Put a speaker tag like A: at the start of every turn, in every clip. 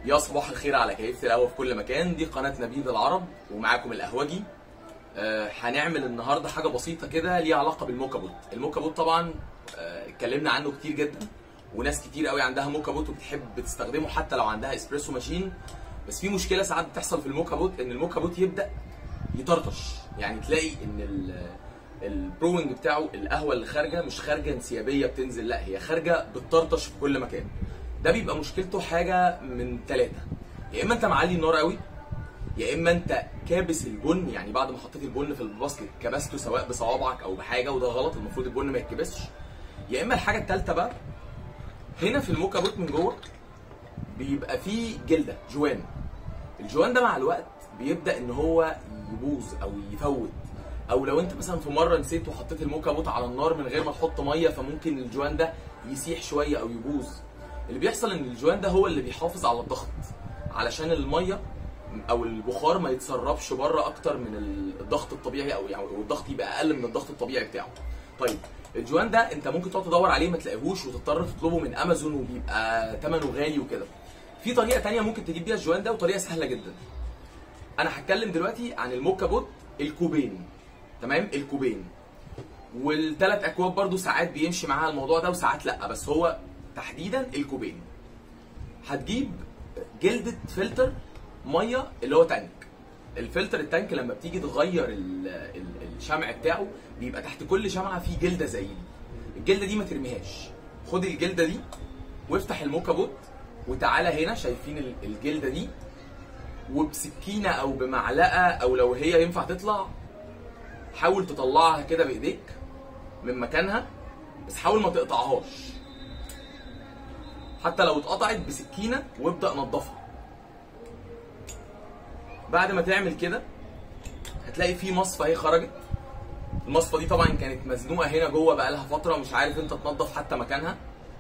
A: يا صباح الخير على كيفة القهوة في كل مكان دي قناة نبيل العرب ومعاكم القهوجي آه، هنعمل النهارده حاجة بسيطة كده ليها علاقة بالموكا بوت الموكا بوت طبعا آه، اتكلمنا عنه كتير جدا وناس كتير قوي عندها موكا بوت وبتحب تستخدمه حتى لو عندها اسبريسو ماشين بس في مشكلة ساعات بتحصل في الموكا بوت ان الموكا بوت يبدأ يطرطش يعني تلاقي ان ال البروينج بتاعه القهوه اللي خارجه مش خارجه انسيابيه بتنزل لا هي خارجه بتطرطش في كل مكان ده بيبقى مشكلته حاجه من ثلاثه يا اما انت معلي النار قوي يا اما انت كابس البن يعني بعد ما حطيت البن في الباسكت كبسته سواء بصوابعك او بحاجه وده غلط المفروض البن ما يتكبسش يا اما الحاجه الثالثه بقى هنا في الموكا بوت من جوه بيبقى فيه جلده جوان الجوان ده مع الوقت بيبدا ان هو يبوظ او يفوت او لو انت مثلا في مره نسيت وحطيت الموكا بوت على النار من غير ما تحط ميه فممكن الجوان ده يسيح شويه او يبوظ اللي بيحصل ان الجوان ده هو اللي بيحافظ على الضغط علشان الميه او البخار ما يتسربش بره اكتر من الضغط الطبيعي او يعني الضغط يبقى اقل من الضغط الطبيعي بتاعه طيب الجوان ده انت ممكن تقعد تدور عليه ما تلاقيهوش وتضطر تطلبه من امازون وبيبقى ثمنه غالي وكده في طريقه تانية ممكن تجيب بيها الجوان ده وطريقه سهله جدا انا هتكلم دلوقتي عن الموكا بوت الكوبين تمام الكوبين والثلاث اكواب برضو ساعات بيمشي معاها الموضوع ده وساعات لا بس هو تحديدا الكوبين هتجيب جلدة فلتر ميه اللي هو تانك الفلتر التانك لما بتيجي تغير ال- ال- الشمع بتاعه بيبقى تحت كل شمعه فيه جلده زي دي الجلده دي ما ترميهاش خد الجلده دي وافتح الموكا بوت وتعالى هنا شايفين ال- الجلده دي وبسكينه او بمعلقه او لو هي ينفع تطلع حاول تطلعها كده بايديك من مكانها بس حاول ما تقطعهاش حتى لو اتقطعت بسكينه وابدا نضفها بعد ما تعمل كده هتلاقي في مصفى اهي خرجت المصفى دي طبعا كانت مزنوقه هنا جوه بقالها فتره ومش عارف انت تنضف حتى مكانها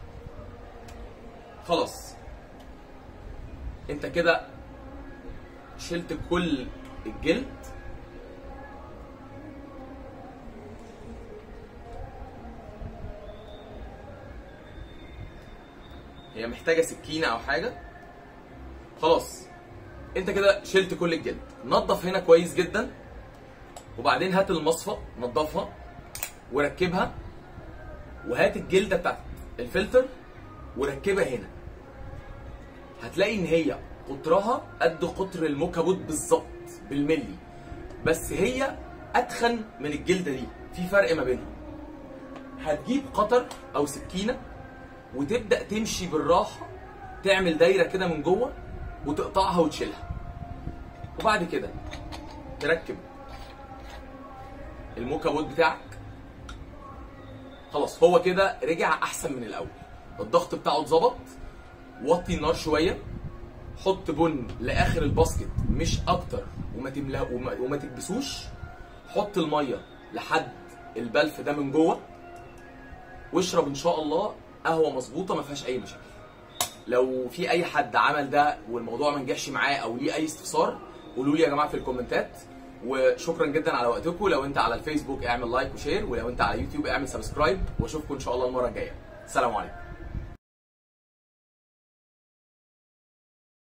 A: خلاص انت كده شلت كل الجلد هي محتاجه سكينه او حاجه خلاص انت كده شلت كل الجلد نظف هنا كويس جدا وبعدين هات المصفى نظفها وركبها وهات الجلده بتاعت الفلتر وركبها هنا هتلاقي ان هي قطرها قد قطر الموكا بوت بالظبط بالملي بس هي اتخن من الجلده دي في فرق ما بينهم هتجيب قطر او سكينه وتبدا تمشي بالراحه تعمل دايره كده من جوه وتقطعها وتشيلها وبعد كده تركب الموكا بوت بتاعك خلاص هو كده رجع احسن من الاول الضغط بتاعه اتظبط وطي النار شويه حط بن لاخر الباسكت مش اكتر وما تملاه وما, وما تكبسوش حط الميه لحد البلف ده من جوه واشرب ان شاء الله قهوه مظبوطه ما فيهاش اي مشاكل لو في اي حد عمل ده والموضوع ما نجحش معاه او ليه اي استفسار قولوا لي يا جماعه في الكومنتات وشكرا جدا على وقتكم لو انت على الفيسبوك اعمل لايك وشير ولو انت على يوتيوب اعمل سبسكرايب واشوفكم ان شاء الله المره الجايه سلام عليكم